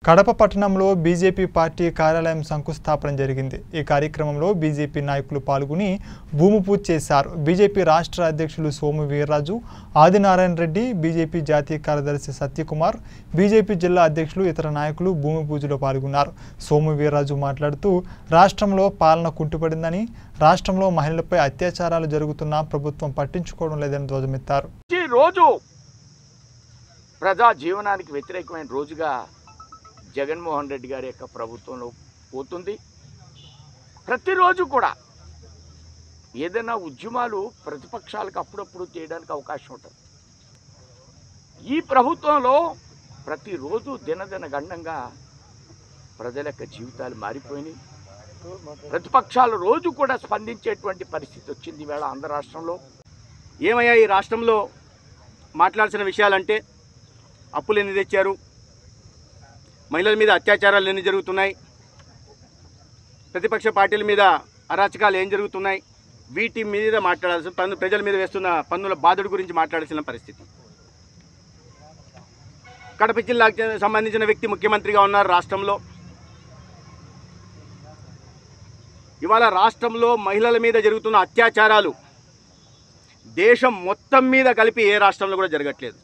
కడప పట్టణంలో BJP party కార్యాలయం శంకుస్థాపన జరిగింది ఈ కార్యక్రమంలో బీజేపీ నాయకులు పాల్గొని భూమి పూజ చేశారు బీజేపీ రాష్ట్ర అధ్యక్షులు సోము వీర్రాజు ఆదినారాయణ రెడ్డి బీజేపీ జాతీయ కార్యదర్శి సత్యకుమార్ బీజేపీ జిల్లా అధ్యక్షులు ఇతర నాయకులు భూమి పూజలో పాల్గొన్నారు సోము వీర్రాజు మాట్లాడుతూ రాష్ట్రంలో పాలన కుంటుపడిందని రాష్ట్రంలో మహిళలపై అత్యాచారాలు జరుగుతున్నా ప్రభుత్వం పట్టించుకోవడం లేదని ధ్వజమెత్తారు ఈ రోజు ప్రజా జీవనానికి వ్యతిరేకమైన రోజుగా జగన్మోహన్ రెడ్డి గారి యొక్క ప్రభుత్వంలో పోతుంది ప్రతిరోజు కూడా ఏదైనా ఉద్యమాలు ప్రతిపక్షాలకు అప్పుడప్పుడు చేయడానికి అవకాశం ఉంటుంది ఈ ప్రభుత్వంలో ప్రతిరోజు దినదిన గండంగా ప్రజల యొక్క జీవితాలు మారిపోయినాయి ప్రతిపక్షాలు రోజు కూడా స్పందించేటువంటి పరిస్థితి వచ్చింది ఈవేళ ఆంధ్ర రాష్ట్రంలో ఏమయ్యా ఈ రాష్ట్రంలో మాట్లాడాల్సిన విషయాలంటే అప్పులు ఎన్ని తెచ్చారు మహిళల మీద అత్యాచారాలు ఎన్ని జరుగుతున్నాయి ప్రతిపక్ష పార్టీల మీద అరాచకాలు ఏం జరుగుతున్నాయి వీటి మీద మాట్లాడాల్సిన పన్ను ప్రజల మీద వేస్తున్న పన్నుల బాధడు గురించి మాట్లాడాల్సిన పరిస్థితి కడప జిల్లాకు చెందిన- సంబంధించిన వ్యక్తి ముఖ్యమంత్రిగా ఉన్నారు రాష్ట్రంలో ఇవాళ రాష్ట్రంలో మహిళల మీద జరుగుతున్న అత్యాచారాలు దేశం మొత్తం మీద కలిపి ఏ రాష్ట్రంలో కూడా జరగట్లేదు